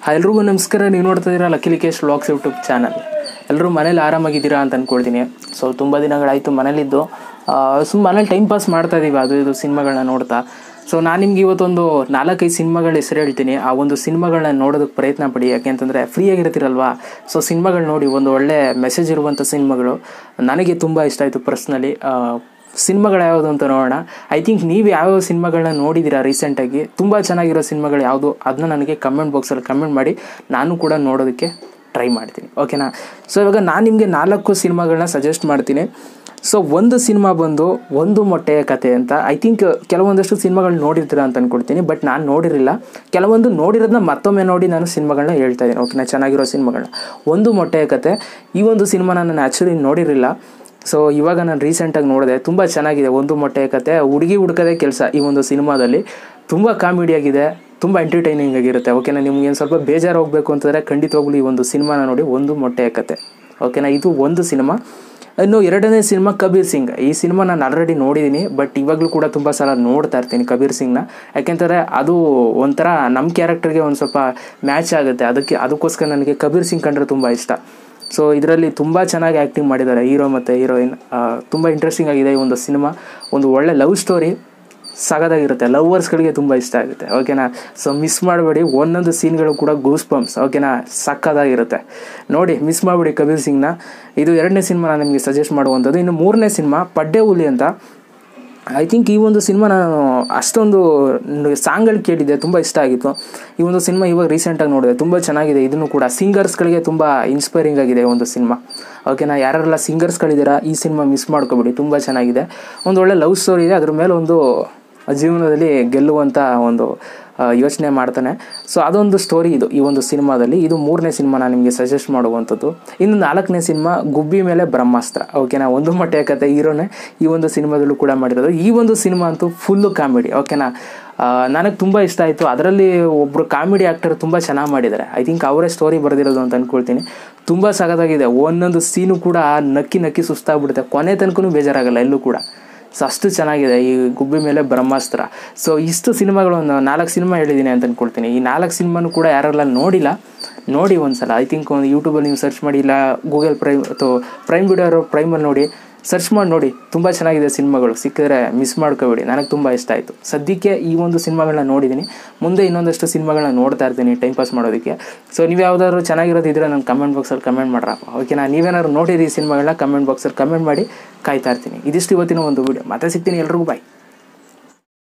hi ಎಲ್ರಿಗೂ ನಮಸ್ಕಾರ ನೀವು ನೋಡ್ತಾ ಇದ್ದೀರಾ Lucky Likesh vlogs YouTube channel ಎಲ್ಲರೂ ಮನೇಲಿ ಆರಾಮಾಗಿದ್ದೀರಾ ಅಂತ ಅಂದ್ಕೊಳ್ತೀನಿ ಸೊ ತುಂಬ ದಿನಗಳಾಯಿತು ಮನೇಲಿದ್ದು ಸುಮ್ಮನೆ ಮನೇಲಿ ಟೈಮ್ ಪಾಸ್ ಮಾಡ್ತಾ ಇದ್ದೀವಿ ಅದು ಇದು ಸಿನಿಮಾಗಳನ್ನ ನೋಡ್ತಾ ಸೊ ನಾನು ನಿಮ್ಗೆ ಇವತ್ತೊಂದು ನಾಲ್ಕೈದು ಸಿನಿಮಾಗಳ ಹೆಸರು ಹೇಳ್ತೀನಿ ಆ ಒಂದು ಸಿನಿಮಾಗಳನ್ನ ನೋಡೋದಕ್ಕೆ ಪ್ರಯತ್ನ ಪಡಿ ಯಾಕೆಂತಂದರೆ ಫ್ರೀಯಾಗಿರ್ತೀರಲ್ವಾ ಸೊ ಸಿನಿಮಾಗಳು ನೋಡಿ ಒಂದು ಒಳ್ಳೆ ಮೆಸೇಜ್ ಇರುವಂಥ ಸಿನಿಮಾಗಳು ನನಗೆ ತುಂಬ ಇಷ್ಟ ಆಯಿತು ಪರ್ಸ್ನಲಿ ಸಿನಿಮಾಗಳು ಯಾವುದು ಅಂತ ನೋಡೋಣ ಐ ಥಿಂಕ್ ನೀವು ಯಾವ್ಯಾವ ಸಿನಿಮಾಗಳನ್ನ ನೋಡಿದ್ದೀರಾ ರೀಸೆಂಟಾಗಿ ತುಂಬ ಚೆನ್ನಾಗಿರೋ ಸಿನಿಮಾಗಳು ಯಾವುದು ಅದನ್ನ ನನಗೆ ಕಮೆಂಟ್ ಬಾಕ್ಸಲ್ಲಿ ಕಮೆಂಟ್ ಮಾಡಿ ನಾನು ಕೂಡ ನೋಡೋದಕ್ಕೆ ಟ್ರೈ ಮಾಡ್ತೀನಿ ಓಕೆನಾ ಸೊ ಇವಾಗ ನಾನು ನಿಮಗೆ ನಾಲ್ಕು ಸಿನಿಮಾಗಳನ್ನ ಸಜೆಸ್ಟ್ ಮಾಡ್ತೀನಿ ಸೊ ಒಂದು ಸಿನಿಮಾ ಬಂದು ಒಂದು ಮೊಟ್ಟೆಯ ಕತೆ ಅಂತ ಐ ಥಿಂಕ್ ಕೆಲವೊಂದಷ್ಟು ಸಿನಿಮಾಗಳು ನೋಡಿರ್ತೀರ ಅಂತ ಅಂದ್ಕೊಳ್ತೀನಿ ಬಟ್ ನಾನು ನೋಡಿರಲಿಲ್ಲ ಕೆಲವೊಂದು ನೋಡಿರೋದನ್ನ ಮತ್ತೊಮ್ಮೆ ನೋಡಿ ನಾನು ಸಿನಿಮಾಗಳನ್ನ ಹೇಳ್ತಾ ಇದ್ದೀನಿ ಓಕೆನಾ ಚೆನ್ನಾಗಿರೋ ಸಿನಿಮಾಗಳನ್ನ ಒಂದು ಮೊಟ್ಟೆಯ ಕತೆ ಈ ಒಂದು ಸಿನಿಮಾನ ನಾನು ಆ್ಯಕ್ಚುಲಿ ನೋಡಿರಲಿಲ್ಲ ಸೊ ಇವಾಗ ನಾನು ರೀಸೆಂಟಾಗಿ ನೋಡಿದೆ ತುಂಬ ಚೆನ್ನಾಗಿದೆ ಒಂದು ಮೊಟ್ಟೆಯ ಕತೆ ಹುಡುಗಿ ಹುಡುಕದೇ ಕೆಲಸ ಈ ಒಂದು ಸಿನಿಮಾದಲ್ಲಿ ತುಂಬ ಕಾಮಿಡಿಯಾಗಿದೆ ತುಂಬ ಎಂಟರ್ಟೈನಿಂಗ್ ಆಗಿರುತ್ತೆ ಓಕೆನಾ ನಿಮ್ಗೆ ಏನು ಸ್ವಲ್ಪ ಬೇಜಾರು ಹೋಗಬೇಕು ಅಂತಂದರೆ ಖಂಡಿತವಾಗ್ಲೂ ಈ ಒಂದು ಸಿನಿಮಾನ ನೋಡಿ ಒಂದು ಮೊಟ್ಟೆಯ ಕತೆ ಓಕೆನಾ ಇದು ಒಂದು ಸಿನಿಮಾ ಇನ್ನು ಎರಡನೇ ಸಿನಿಮಾ ಕಬೀರ್ ಸಿಂಗ್ ಈ ಸಿನಿಮಾ ನಾನು ಆಲ್ರೆಡಿ ನೋಡಿದ್ದೀನಿ ಬಟ್ ಇವಾಗಲೂ ಕೂಡ ತುಂಬ ಸಲ ನೋಡ್ತಾ ಇರ್ತೀನಿ ಕಬೀರ್ ಸಿಂಗ್ನ ಯಾಕೆಂದರೆ ಅದು ಒಂಥರ ನಮ್ಮ ಕ್ಯಾರೆಕ್ಟರ್ಗೆ ಒಂದು ಸ್ವಲ್ಪ ಮ್ಯಾಚ್ ಆಗುತ್ತೆ ಅದಕ್ಕೆ ಅದಕ್ಕೋಸ್ಕರ ನನಗೆ ಕಬೀರ್ ಸಿಂಗ್ ಕಂಡ್ರೆ ತುಂಬ ಇಷ್ಟ ಸೊ ಇದರಲ್ಲಿ ತುಂಬ ಚೆನ್ನಾಗಿ ಆ್ಯಕ್ಟಿಂಗ್ ಮಾಡಿದ್ದಾರೆ ಹೀರೋ ಮತ್ತು ಹೀರೋಯಿನ್ ತುಂಬ ಇಂಟ್ರೆಸ್ಟಿಂಗ್ ಆಗಿದೆ ಈ ಒಂದು ಸಿನಿಮಾ ಒಂದು ಒಳ್ಳೆ ಲವ್ ಸ್ಟೋರಿ ಸಗದಾಗಿರುತ್ತೆ ಲವ್ವರ್ಸ್ಗಳಿಗೆ ತುಂಬ ಇಷ್ಟ ಆಗುತ್ತೆ ಓಕೆನಾ ಸೊ ಮಿಸ್ ಮಾಡಬೇಡಿ ಒಂದೊಂದು ಸೀನ್ಗಳು ಕೂಡ ಗೂಸ್ ಬಂಪ್ಸ್ ಓಕೆನಾ ಸಕ್ಕದಾಗಿರುತ್ತೆ ನೋಡಿ ಮಿಸ್ ಮಾಡಬೇಡಿ ಕಬೀರ್ ಸಿಂಗ್ನ ಇದು ಎರಡನೇ ಸಿನಿಮಾ ನಾನು ನಿಮಗೆ ಸಜೆಸ್ಟ್ ಮಾಡುವಂಥದ್ದು ಇನ್ನು ಮೂರನೇ ಸಿನಿಮಾ ಪಡ್ಡೆ ಹುಲಿ ಅಂತ ಐ ಥಿಂಕ್ ಈ ಒಂದು ಸಿನಿಮಾ ನಾನು ಅಷ್ಟೊಂದು ಸಾಂಗ್ಗಳು ಕೇಳಿದ್ದೆ ತುಂಬ ಇಷ್ಟ ಆಗಿತ್ತು ಈ ಒಂದು ಸಿನಿಮಾ ಇವಾಗ ರೀಸೆಂಟಾಗಿ ನೋಡಿದೆ ತುಂಬ ಚೆನ್ನಾಗಿದೆ ಇದನ್ನು ಕೂಡ ಸಿಂಗರ್ಸ್ಗಳಿಗೆ ತುಂಬ ಇನ್ಸ್ಪೈರಿಂಗ್ ಆಗಿದೆ ಈ ಒಂದು ಸಿನಿಮಾ ಓಕೆನಾ ಯಾರೆಲ್ಲ ಸಿಂಗರ್ಸ್ಗಳಿದ್ದೀರಾ ಈ ಸಿನಿಮಾ ಮಿಸ್ ಮಾಡ್ಕೊಬೇಡಿ ತುಂಬ ಚೆನ್ನಾಗಿದೆ ಒಂದು ಒಳ್ಳೆ ಲವ್ ಸ್ಟೋರಿ ಇದೆ ಅದ್ರ ಮೇಲೆ ಒಂದು ಜೀವನದಲ್ಲಿ ಗೆಲ್ಲುವಂಥ ಒಂದು ಯೋಚನೆ ಮಾಡ್ತಾನೆ ಸೊ ಅದೊಂದು ಸ್ಟೋರಿ ಇದು ಈ ಒಂದು ಸಿನಿಮಾದಲ್ಲಿ ಇದು ಮೂರನೇ ಸಿನಿಮಾ ನಾನು ನಿಮಗೆ ಸಜೆಸ್ಟ್ ಮಾಡುವಂಥದ್ದು ಇನ್ನು ನಾಲ್ಕನೇ ಸಿನಿಮಾ ಗುಬ್ಬಿ ಮೇಲೆ ಬ್ರಹ್ಮಾಸ್ತ್ರ ಓಕೆನಾ ಒಂದು ಮಟ್ಟೆಯ ಕತೆ ಹೀರೋನೇ ಈ ಒಂದು ಸಿನಿಮಾದಲ್ಲೂ ಕೂಡ ಮಾಡಿರೋದು ಈ ಒಂದು ಸಿನಿಮಾ ಅಂತೂ ಫುಲ್ಲು ಕಾಮಿಡಿ ಓಕೆನಾ ನನಗೆ ತುಂಬ ಇಷ್ಟ ಆಯಿತು ಅದರಲ್ಲಿ ಒಬ್ಬರು ಕಾಮಿಡಿ ಆ್ಯಕ್ಟರ್ ತುಂಬ ಚೆನ್ನಾಗಿ ಮಾಡಿದ್ದಾರೆ ಐ ಥಿಂಕ್ ಅವರೇ ಸ್ಟೋರಿ ಬರೆದಿರೋದು ಅಂತ ಅಂದ್ಕೊಳ್ತೀನಿ ತುಂಬ ಸಗದಾಗಿದೆ ಒಂದೊಂದು ಸೀನು ಕೂಡ ನಕ್ಕಿ ನಕ್ಕಿ ಸುಸ್ತಾಗ್ಬಿಡುತ್ತೆ ಕೊನೆ ತನಕನೂ ಬೇಜಾರಾಗಲ್ಲ ಎಲ್ಲೂ ಕೂಡ ಸೊ ಅಷ್ಟು ಚೆನ್ನಾಗಿದೆ ಈ ಗುಬ್ಬಿ ಮೇಲೆ ಬ್ರಹ್ಮಾಸ್ತ್ರ ಸೊ ಇಷ್ಟು ಸಿನಿಮಾಗಳು ಒಂದು ನಾಲ್ಕು ಸಿನಿಮಾ ಹೇಳಿದ್ದೀನಿ ಅಂತ ಅಂದ್ಕೊಳ್ತೀನಿ ಈ ನಾಲ್ಕು ಸಿನಿಮಾನು ಕೂಡ ಯಾರೆಲ್ಲ ನೋಡಿಲ್ಲ ನೋಡಿ ಒಂದ್ಸಲ ಐ ಥಿಂಕ್ ಒಂದು ಯೂಟ್ಯೂಬಲ್ಲಿ ನೀವು ಸರ್ಚ್ ಮಾಡಿ ಇಲ್ಲ ಗೂಗಲ್ ಪ್ರೈಮ್ ಅಥವಾ ಪ್ರೈಮ್ ವಿಡಿಯೋ ಪ್ರೈಮಲ್ಲಿ ನೋಡಿ ಸರ್ಚ್ ಮಾಡಿ ನೋಡಿ ತುಂಬ ಚೆನ್ನಾಗಿದೆ ಸಿನಿಮಾಗಳು ಸಿಕ್ಕಿದ್ರೆ ಮಿಸ್ ಮಾಡ್ಕೋಬೇಡಿ ನನಗೆ ತುಂಬ ಇಷ್ಟ ಆಯಿತು ಸದ್ಯಕ್ಕೆ ಈ ಒಂದು ಸಿನಿಮಾಗಳನ್ನ ನೋಡಿದ್ದೀನಿ ಮುಂದೆ ಇನ್ನೊಂದಷ್ಟು ಸಿನಿಮಾಗಳನ್ನ ನೋಡ್ತಾ ಇರ್ತೀನಿ ಟೈಮ್ ಪಾಸ್ ಮಾಡೋದಕ್ಕೆ ಸೊ ನೀವು ಯಾವುದಾದ್ರು ಚೆನ್ನಾಗಿರೋದು ಇದ್ದರೆ ನಾನು ಕಮೆಂಟ್ ಬಾಕ್ಸಲ್ಲಿ ಕಮೆಂಟ್ ಮಾಡ್ರಪ್ಪ ಓಕೆನಾ ನೀವೇನಾದ್ರು ನೋಡಿರಿ ಈ ಸಿನಿಮಾಗಳನ್ನ ಕಮೆಂಟ್ ಬಾಕ್ಸಲ್ಲಿ ಕಮೆಂಟ್ ಮಾಡಿ ಕಾಯ್ತಾ ಇರ್ತೀನಿ ಇದಿಷ್ಟು ಇವತ್ತಿನ ಒಂದು ವಿಡಿಯೋ ಮತ್ತೆ ಸಿಗ್ತೀನಿ ಎಲ್ರಿಗೂ ಬಾಯ್